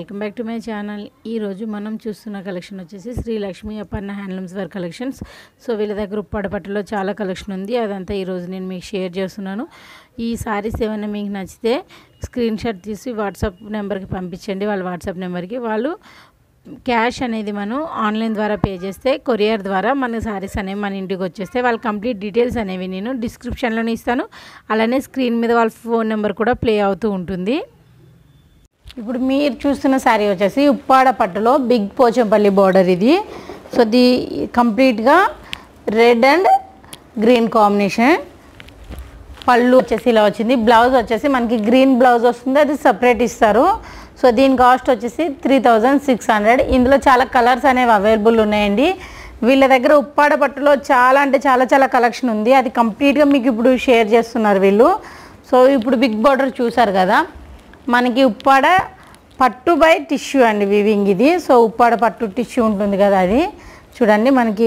welcome back to my channel ఈరోజు మనం చూస్తున్న కలెక్షన్ వచ్చేసి Shri Lakshmi Aparna handlooms wear collections so వీళ్ళ దగ్గర ఉప్పాడ పట్టులో చాలా కలెక్షన్ ఉంది అదంతా ఈరోజు నేను మీకు షేర్ చేస్తున్నాను ఈ సారీస్ ఏమైనా మీకు నచ్చితే స్క్రీన్ షాట్ తీసి వాట్సాప్ నెంబర్కి పంపించండి వాళ్ళ వాట్సాప్ నెంబర్కి వాళ్ళు క్యాష్ అనేది మనం ఆన్లైన్ ద్వారా పే చేస్తే కొరియర్ ద్వారా మన సారీస్ అనేవి మన ఇంటికి వచ్చేస్తే వాళ్ళ కంప్లీట్ డీటెయిల్స్ అనేవి నేను డిస్క్రిప్షన్లోనే ఇస్తాను అలానే స్క్రీన్ మీద వాళ్ళ ఫోన్ నెంబర్ కూడా ప్లే అవుతూ ఉంటుంది ఇప్పుడు మీరు చూస్తున్న శారీ వచ్చేసి ఉప్పాడ పట్టులో బిగ్ పోచంపల్లి బార్డర్ ఇది సో ది కంప్లీట్గా రెడ్ అండ్ గ్రీన్ కాంబినేషన్ పళ్ళు వచ్చేసి ఇలా వచ్చింది బ్లౌజ్ వచ్చేసి మనకి గ్రీన్ బ్లౌజ్ వస్తుంది అది సపరేట్ ఇస్తారు సో దీని కాస్ట్ వచ్చేసి త్రీ థౌజండ్ సిక్స్ హండ్రెడ్ ఇందులో చాలా కలర్స్ అనేవి అవైలబుల్ ఉన్నాయండి వీళ్ళ దగ్గర ఉప్పాడ పట్టులో చాలా అంటే చాలా చాలా కలెక్షన్ ఉంది అది కంప్లీట్గా మీకు ఇప్పుడు షేర్ చేస్తున్నారు వీళ్ళు సో ఇప్పుడు బిగ్ బార్డర్ చూసారు కదా మనకి ఉప్పాడ పట్టు బై టిష్యూ అండి వివింగ్ ఇది సో ఉప్పాడ పట్టు టిష్యూ ఉంటుంది కదా అది చూడండి మనకి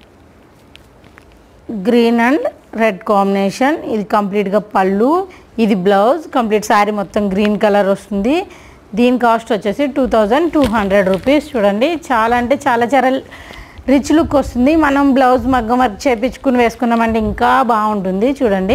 గ్రీన్ అండ్ రెడ్ కాంబినేషన్ ఇది కంప్లీట్గా పళ్ళు ఇది బ్లౌజ్ కంప్లీట్ శారీ మొత్తం గ్రీన్ కలర్ వస్తుంది దీని కాస్ట్ వచ్చేసి two thousand two hundred rupees చూడండి చాలా అంటే చాలా చాలా రిచ్ లుక్ వస్తుంది మనం బ్లౌజ్ మగ్గం వర్క్ చేపించుకుని వేసుకున్నామంటే ఇంకా బాగుంటుంది చూడండి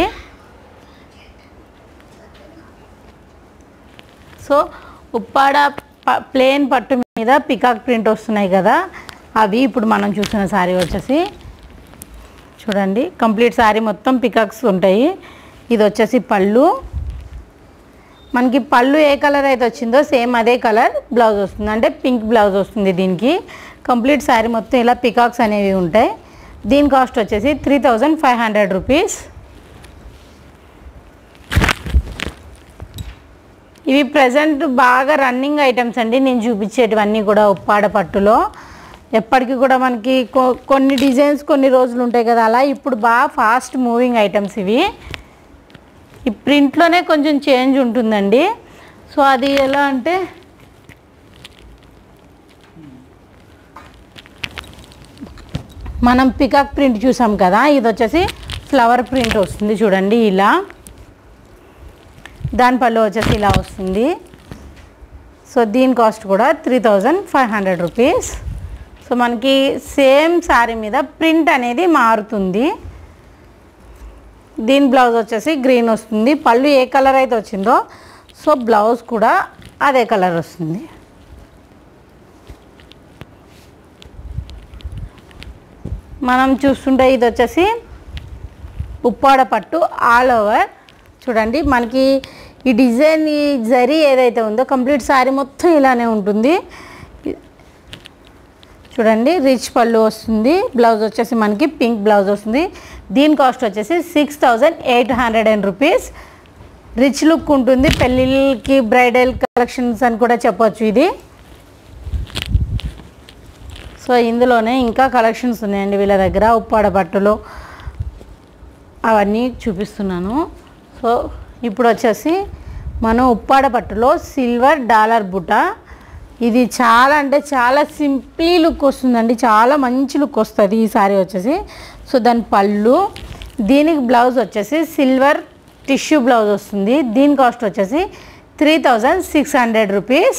సో ఉప్పాడ ప ప్లేన్ పట్టు మీద పికాక్ ప్రింట్ వస్తున్నాయి కదా అవి ఇప్పుడు మనం చూసిన శారీ వచ్చేసి చూడండి కంప్లీట్ శారీ మొత్తం పికాక్స్ ఉంటాయి ఇది వచ్చేసి పళ్ళు మనకి పళ్ళు ఏ కలర్ అయితే వచ్చిందో సేమ్ అదే కలర్ బ్లౌజ్ వస్తుంది అంటే పింక్ బ్లౌజ్ వస్తుంది దీనికి కంప్లీట్ శారీ మొత్తం ఇలా పికాక్స్ అనేవి ఉంటాయి దీని కాస్ట్ వచ్చేసి three thousand five hundred rupees ఇవి ప్రజెంట్ బాగా రన్నింగ్ ఐటమ్స్ అండి నేను చూపించేటివన్నీ కూడా ఉప్పాడ పట్టులో ఎప్పటికీ కూడా మనకి కొ- కొన్ని డిజైన్స్ కొన్ని రోజులు ఉంటాయి కదా అలా ఇప్పుడు బాగా ఫాస్ట్ మూవింగ్ ఐటమ్స్ ఇవి ఈ ప్రింట్లోనే కొంచెం చేంజ్ ఉంటుందండి సో అది ఎలా అంటే మనం పికాక్ ప్రింట్ చూసాం కదా ఇది వచ్చేసి ఫ్లవర్ ప్రింట్ వస్తుంది చూడండి ఇలా దాని పళ్ళు వచ్చేసి ఇలా వస్తుంది సో దీని కాస్ట్ కూడా three thousand five hundred rupees so మనకి సేమ్ శారీ మీద ప్రింట్ అనేది మారుతుంది దీని బ్లౌజ్ వచ్చేసి గ్రీన్ వస్తుంది పళ్ళు ఏ కలర్ అయితే వచ్చిందో సో బ్లౌజ్ కూడా అదే కలర్ వస్తుంది మనం చూస్తుంటే ఇది వచ్చేసి ఉప్పాడ పట్టు ఆల్ ఓవర్ చూడండి మనకి ఈ డిజైన్ ఈ జరీ ఏదైతే ఉందో కంప్లీట్ శారీ మొత్తం ఇలానే ఉంటుంది చూడండి రిచ్ పళ్ళు వస్తుంది బ్లౌజ్ వచ్చేసి మనకి పింక్ బ్లౌజ్ వస్తుంది దీని కాస్ట్ వచ్చేసి six thousand eight hundred and rupees rich look ఉంటుంది పెళ్ళిళ్ళకి బ్రైడల్ కలెక్షన్స్ అని కూడా చెప్పొచ్చు ఇది సో ఇందులోనే ఇంకా కలెక్షన్స్ ఉన్నాయండి వీళ్ళ దగ్గర ఉప్పాడ బట్టలు అవన్నీ చూపిస్తున్నాను సో ఇప్పుడు వచ్చేసి మనం ఉప్పాడ పట్టులో సిల్వర్ డాలర్ బుట్ట ఇది చాలా అంటే చాలా సింప్లీ లుక్ వస్తుందండి చాలా మంచి లుక్ వస్తుంది ఈ సారీ వచ్చేసి సో దాని పళ్ళు దీనికి బ్లౌజ్ వచ్చేసి సిల్వర్ టిష్యూ బ్లౌజ్ వస్తుంది దీని కాస్ట్ వచ్చేసి three thousand six hundred rupees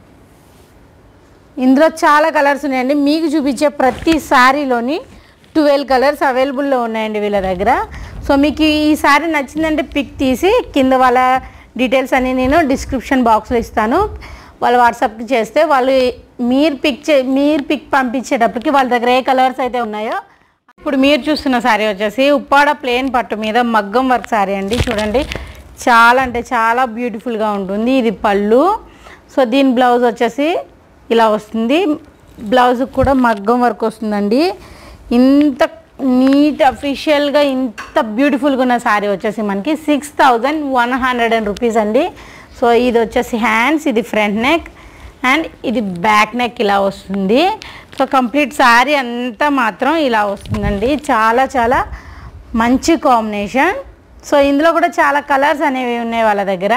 ఇందులో చాలా కలర్స్ ఉన్నాయండి మీకు చూపించే ప్రతి శారీలోని ట్వెల్వ్ కలర్స్ అవైలబుల్లో ఉన్నాయండి వీళ్ళ దగ్గర సో మీకు ఈ శారీ నచ్చిందంటే పిక్ తీసి కింద వాళ్ళ డీటెయిల్స్ అన్ని నేను డిస్క్రిప్షన్ బాక్స్లో ఇస్తాను వాళ్ళు వాట్సాప్కి చేస్తే వాళ్ళు మీరు పిక్ చే మీరు పిక్ పంపించేటప్పటికి వాళ్ళ దగ్గర ఏ కలర్స్ అయితే ఉన్నాయో ఇప్పుడు మీరు చూస్తున్న శారీ వచ్చేసి ఉప్పాడ ప్లేన్ పట్టు మీద మగ్గం వర్క్ శారీ అండి చూడండి చాలా అంటే చాలా బ్యూటిఫుల్గా ఉంటుంది ఇది పళ్ళు సో దీని బ్లౌజ్ వచ్చేసి ఇలా వస్తుంది బ్లౌజ్ కూడా మగ్గం వర్క్ వస్తుందండి ఇంత నీట్ అఫీషియల్గా ఇంత బ్యూటిఫుల్గా ఉన్న శారీ వచ్చేసి మనకి six thousand one hundred and rupees అండి సో ఇది వచ్చేసి హ్యాండ్స్ ఇది ఫ్రంట్ నెక్ అండ్ ఇది బ్యాక్ నెక్ ఇలా వస్తుంది సో కంప్లీట్ శారీ అంతా మాత్రం ఇలా వస్తుందండి చాలా చాలా మంచి కాంబినేషన్ సో ఇందులో కూడా చాలా కలర్స్ అనేవి ఉన్నాయి వాళ్ళ దగ్గర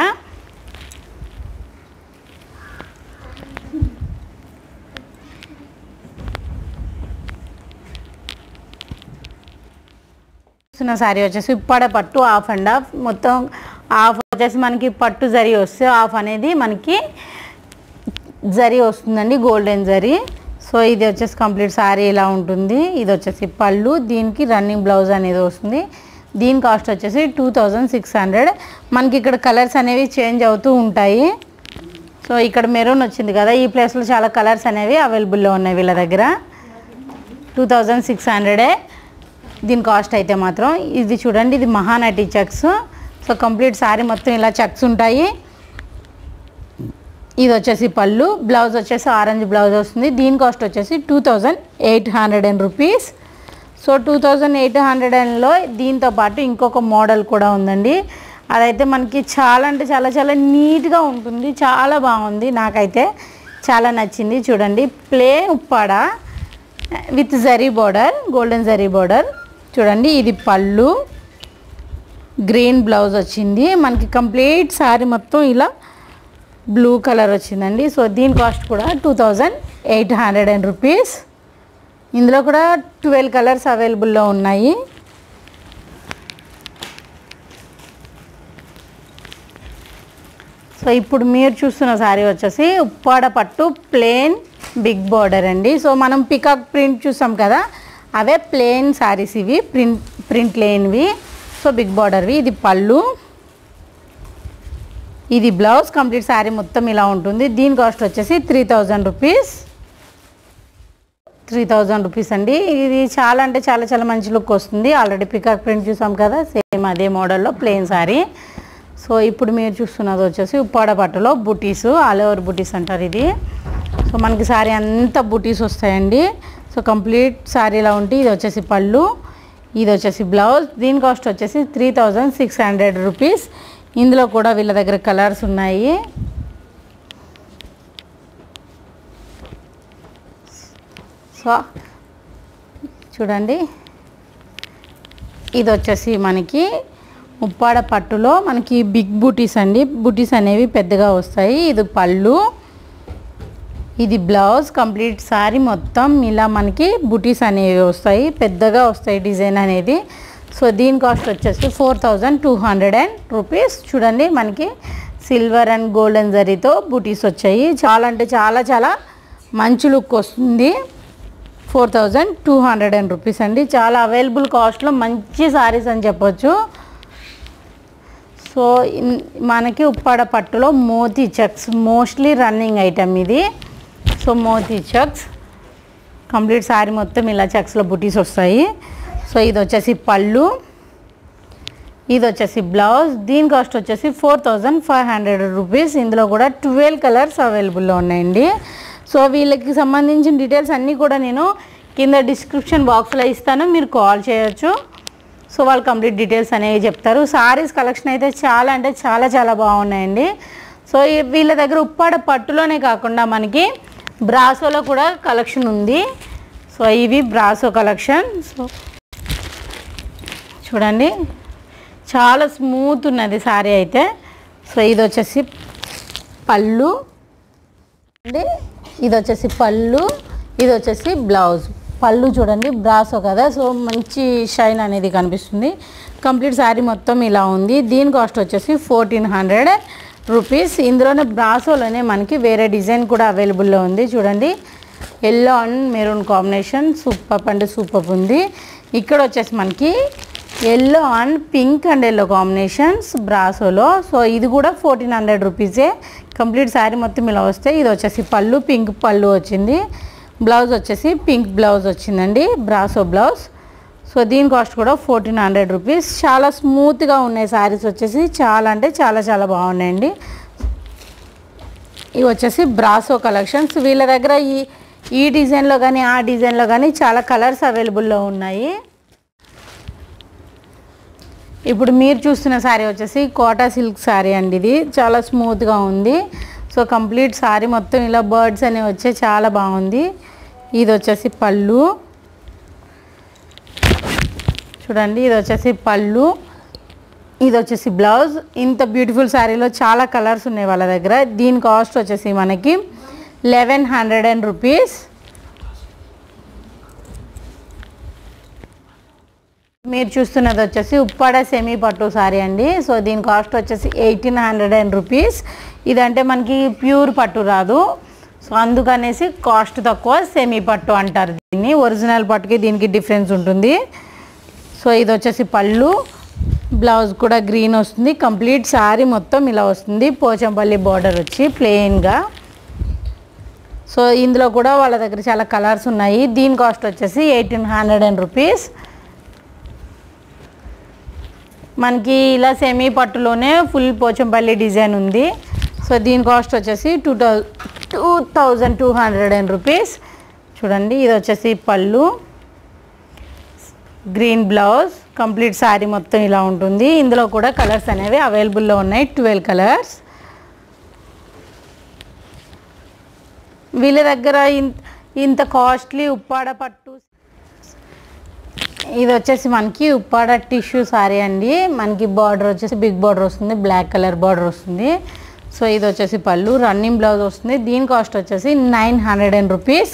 చూస్తున్న శారీ వచ్చేసి ఉప్పాడ పట్టు హాఫ్ అండ్ హాఫ్ మొత్తం హాఫ్ వచ్చేసి మనకి పట్టు జరి వస్తే హాఫ్ అనేది మనకి జరీ వస్తుందండి గోల్డెన్ జరీ సో ఇది వచ్చేసి కంప్లీట్ శారీ ఇలా ఉంటుంది ఇది వచ్చేసి పళ్ళు దీనికి రన్నింగ్ బ్లౌజ్ అనేది వస్తుంది దీని కాస్ట్ వచ్చేసి టూ థౌజండ్ సిక్స్ హండ్రెడ్ మనకి ఇక్కడ కలర్స్ అనేవి చేంజ్ అవుతూ ఉంటాయి సో ఇక్కడ మెరూన్ వచ్చింది కదా ఈ ప్లేస్లో చాలా కలర్స్ అనేవి అవైలబుల్లో ఉన్నాయి వీళ్ళ దగ్గర టూ థౌజండ్ సిక్స్ హండ్రెడే దీని కాస్ట్ అయితే మాత్రం ఇది చూడండి ఇది Mahanati checks so complete sari మొత్తం ఇలా చెక్స్ ఉంటాయి ఇది వచ్చేసి పళ్ళు బ్లౌజ్ వచ్చేసి ఆరెంజ్ బ్లౌజ్ వస్తుంది దీని కాస్ట్ వచ్చేసి two thousand eight hundred and rupees so two thousand eight hundred అండ్లో దీంతో పాటు ఇంకొక మోడల్ కూడా ఉందండి అదైతే మనకి చాలా అంటే చాలా చాలా నీట్గా ఉంటుంది చాలా బాగుంది నాకైతే చాలా నచ్చింది చూడండి plain Uppada with zari border golden zari border చూడండి ఇది పళ్ళు గ్రీన్ బ్లౌజ్ వచ్చింది మనకి కంప్లీట్ శారీ మొత్తం ఇలా బ్లూ కలర్ వచ్చిందండి సో దీని కాస్ట్ కూడా two thousand eight hundred and rupees ఇందులో కూడా ట్వెల్వ్ కలర్స్ అవైలబుల్లో ఉన్నాయి సో ఇప్పుడు మీరు చూస్తున్న శారీ వచ్చేసి ఉప్పాడ పట్టు ప్లేన్ బిగ్ బార్డర్ అండి సో మనం పికాక్ ప్రింట్ చూసాం కదా అవే ప్లేన్ శారీస్ ఇవి ప్రింట్ ప్రింట్ లేనివి సో బిగ్ బార్డర్వి ఇది పళ్ళు ఇది బ్లౌజ్ కంప్లీట్ శారీ మొత్తం ఇలా ఉంటుంది దీని కాస్ట్ వచ్చేసి three thousand rupees three thousand rupees అండి ఇది చాలా అంటే చాలా చాలా మంచి లుక్ వస్తుంది ఆల్రెడీ పికాక్ ప్రింట్ చూసాం కదా సేమ్ అదే మోడల్లో ప్లెయిన్ శారీ సో ఇప్పుడు మీరు చూస్తున్నది వచ్చేసి ఉప్పాడ పట్టులో బుటీస్ ఆల్ ఓవర్ బుటీస్ అంటారు ఇది సో మనకి శారీ అంతా బుటీస్ వస్తాయండి సో కంప్లీట్ శారీ ఇలా ఉంటే ఇది వచ్చేసి పళ్ళు ఇది వచ్చేసి బ్లౌజ్ దీని కాస్ట్ వచ్చేసి three thousand six hundred rupees ఇందులో కూడా వీళ్ళ దగ్గర కలర్స్ ఉన్నాయి సో చూడండి ఇది వచ్చేసి మనకి ఉప్పాడ పట్టులో మనకి బిగ్ బూటీస్ అండి బూటీస్ అనేవి పెద్దగా వస్తాయి ఇది పళ్ళు ఇది బ్లౌజ్ కంప్లీట్ సారీ మొత్తం ఇలా మనకి బుటీస్ అనేవి వస్తాయి పెద్దగా వస్తాయి డిజైన్ అనేది సో దీని కాస్ట్ వచ్చేసి four thousand two hundred and rupees చూడండి మనకి సిల్వర్ అండ్ గోల్డెన్ జరీతో బుటీస్ వచ్చాయి చాలా అంటే చాలా చాలా మంచి లుక్ వస్తుంది four thousand two hundred and rupees అండి చాలా అవైలబుల్ కాస్ట్లో మంచి సారీస్ అని చెప్పొచ్చు సో ఇన్- మనకి ఉప్పాడ పట్టులో moti checks mostly running item ఇది so moti checks complete sari మొత్తం ఇలా చెక్స్లో బుటీస్ వస్తాయి సో ఇది వచ్చేసి పళ్ళు ఇది వచ్చేసి బ్లౌజ్ దీని కాస్ట్ వచ్చేసి four thousand five hundred rupees ఇందులో కూడా ట్వెల్వ్ కలర్స్ అవైలబుల్లో ఉన్నాయండి సో వీళ్ళకి సంబంధించిన డీటెయిల్స్ అన్నీ కూడా నేను కింద డిస్క్రిప్షన్ బాక్స్లో ఇస్తాను మీరు కాల్ చేయొచ్చు సో వాళ్ళు కంప్లీట్ డీటెయిల్స్ అనేవి చెప్తారు సారీస్ కలెక్షన్ అయితే చాలా అంటే చాలా చాలా బాగున్నాయండి సో ఈ- వీళ్ళ దగ్గర ఉప్పాడ పట్టులోనే కాకుండా మనకి బ్రాసోలో కూడా కలెక్షన్ ఉంది సో ఇవి బ్రాసో కలెక్షన్ సో చూడండి చాలా స్మూత్ ఉన్నది సారీ అయితే సో ఇది వచ్చేసి పళ్ళు అండి ఇది వచ్చేసి పళ్ళు ఇది వచ్చేసి బ్లౌజ్ పళ్ళు చూడండి బ్రాసో కదా సో మంచి షైన్ అనేది కనిపిస్తుంది కంప్లీట్ శారీ మొత్తం ఇలా ఉంది దీని కాస్ట్ వచ్చేసి ఫోర్టీన్ హండ్రెడ్ రూపీస్ ఇందులోనే బ్రాసోలోనే మనకి వేరే డిజైన్ కూడా అవైలబుల్లో ఉంది చూడండి yellow and maroon combination super అంటే సూపర్ ఉంది ఇక్కడ వచ్చేసి మనకి yellow and pink and yellow combinations బ్రాసోలో సో ఇది కూడా ఫోర్టీన్ హండ్రెడ్ రూపీసే కంప్లీట్ శారీ మొత్తం ఇలా వస్తే ఇది వచ్చేసి పళ్ళు పింక్ పళ్ళు వచ్చింది బ్లౌజ్ వచ్చేసి పింక్ బ్లౌజ్ వచ్చిందండి బ్రాసో బ్లౌజ్ సో దీని కాస్ట్ కూడా ఫోర్టీన్ హండ్రెడ్ రూపీస్ చాలా స్మూత్గా ఉన్నాయి శారీస్ వచ్చేసి చాలా అంటే చాలా చాలా బాగున్నాయండి ఇవి వచ్చేసి బ్రాసో కలెక్షన్స్ వీళ్ళ దగ్గర ఈ ఈ డిజైన్లో కానీ ఆ డిజైన్లో కానీ చాలా కలర్స్ అవైలబుల్లో ఉన్నాయి ఇప్పుడు మీరు చూస్తున్న శారీ వచ్చేసి కోటా సిల్క్ శారీ అండి ఇది చాలా స్మూత్గా ఉంది సో కంప్లీట్ శారీ మొత్తం ఇలా బర్డ్స్ అనేవి వచ్చే చాలా బాగుంది ఇది వచ్చేసి పళ్ళు చూడండి ఇది వచ్చేసి పళ్ళు ఇది వచ్చేసి బ్లౌజ్ ఇంత బ్యూటిఫుల్ శారీలో చాలా కలర్స్ ఉన్నాయి వాళ్ళ దగ్గర దీని కాస్ట్ వచ్చేసి మనకి లెవెన్ హండ్రెడ్ అండ్ రూపీస్ మీరు చూస్తున్నది వచ్చేసి ఉప్పాడ సెమీ పట్టు సారీ అండి సో దీని కాస్ట్ వచ్చేసి ఎయిటీన్ హండ్రెడ్ అండ్ రూపీస్ ఇదంటే మనకి ప్యూర్ పట్టు రాదు సో అందుకనేసి కాస్ట్ తక్కువ సెమీ పట్టు అంటారు దీన్ని ఒరిజినల్ పట్టుకి దీనికి డిఫరెన్స్ ఉంటుంది సో ఇది వచ్చేసి పళ్ళు బ్లౌజ్ కూడా గ్రీన్ వస్తుంది కంప్లీట్ శారీ మొత్తం ఇలా వస్తుంది పోచంపల్లి బార్డర్ వచ్చి ప్లెయిన్గా సో ఇందులో కూడా వాళ్ళ దగ్గర చాలా కలర్స్ ఉన్నాయి దీని కాస్ట్ వచ్చేసి ఎయిటీన్ హండ్రెడ్ అండ్ రూపీస్ మనకి ఇలా సెమీ పట్టులోనే ఫుల్ పోచంపల్లి డిజైన్ ఉంది సో దీని కాస్ట్ వచ్చేసి two thou two thousand two hundred and rupees చూడండి ఇది వచ్చేసి పళ్ళు గ్రీన్ బ్లౌజ్ కంప్లీట్ శారీ మొత్తం ఇలా ఉంటుంది ఇందులో కూడా కలర్స్ అనేవి అవైలబుల్లో ఉన్నాయి ట్వెల్వ్ కలర్స్ వీళ్ళ దగ్గర ఇన్- ఇంత కాస్ట్లీ ఉప్పాడ పట్టు ఇది వచ్చేసి మనకి ఉప్పాడ టిష్యూ సారీ అండి మనకి బార్డర్ వచ్చేసి బిగ్ బార్డర్ వస్తుంది బ్లాక్ కలర్ బార్డర్ వస్తుంది సో ఇది వచ్చేసి పళ్ళు రన్నింగ్ బ్లౌజ్ వస్తుంది దీని కాస్ట్ వచ్చేసి నైన్ హండ్రెడ్ అండ్ రూపీస్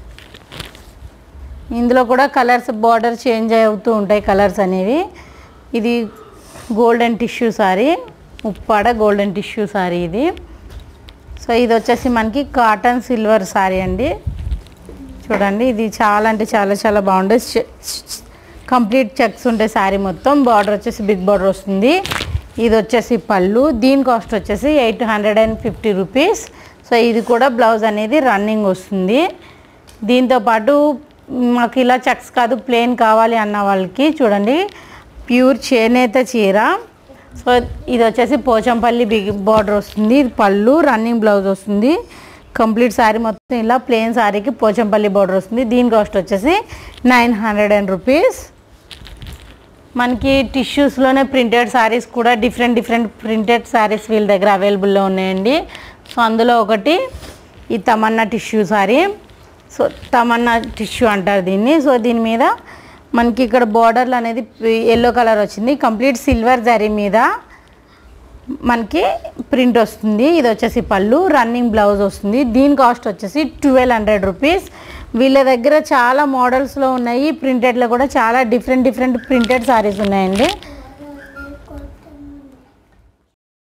ఇందులో కూడా కలర్స్ బార్డర్ చేంజ్ అవుతూ ఉంటాయి కలర్స్ అనేవి ఇది golden tissue sari Uppada golden tissue sari ఇది సో ఇది వచ్చేసి మనకి కాటన్ సిల్వర్ సారీ అండి చూడండి ఇది చాలా అంటే చాలా చాలా బాగుంటుంది చె- చె- కంప్లీట్ చెక్స్ ఉంటాయి శారీ మొత్తం బార్డర్ వచ్చేసి బిగ్ బార్డర్ వస్తుంది ఇది వచ్చేసి పళ్ళు దీని కాస్ట్ వచ్చేసి eight hundred and fifty rupees so ఇది కూడా బ్లౌజ్ అనేది రన్నింగ్ వస్తుంది దీంతో పాటు మాకు ఇలా చెక్స్ కాదు ప్లెయిన్ కావాలి అన్న వాళ్ళకి చూడండి ప్యూర్ చేనేత చీర సో ఇది వచ్చేసి పోచంపల్లి బిగ్ బార్డర్ వస్తుంది ఇది పళ్ళు రన్నింగ్ బ్లౌజ్ వస్తుంది కంప్లీట్ శారీ మొత్తం ఇలా ప్లెయిన్ శారీకి పోచంపల్లి బార్డర్ వస్తుంది దీని కాస్ట్ వచ్చేసి నైన్ హండ్రెడ్ అండ్ రూపీస్ మనకి టిష్యూస్లోనే ప్రింటెడ్ శారీస్ కూడా డిఫరెంట్ డిఫరెంట్ ప్రింటెడ్ శారీస్ వీళ్ళ దగ్గర అవైలబుల్లో ఉన్నాయండి సో అందులో ఒకటి ఈ Tamanna tissue sari so Tamanna tissue అంటారు దీన్ని సో దీని మీద మనకి ఇక్కడ బార్డర్లు అనేది ఎల్లో కలర్ వచ్చింది కంప్లీట్ సిల్వర్ జరీ మీద మనకి ప్రింట్ వస్తుంది ఇది వచ్చేసి పళ్ళు రన్నింగ్ బ్లౌజ్ వస్తుంది దీని కాస్ట్ వచ్చేసి ట్వెల్వ్ హండ్రెడ్ రూపీస్ వీళ్ళ దగ్గర చాలా మోడల్స్లో ఉన్నాయి ప్రింటెడ్లో కూడా చాలా డిఫరెంట్ డిఫరెంట్ ప్రింటెడ్ సారీస్ ఉన్నాయండి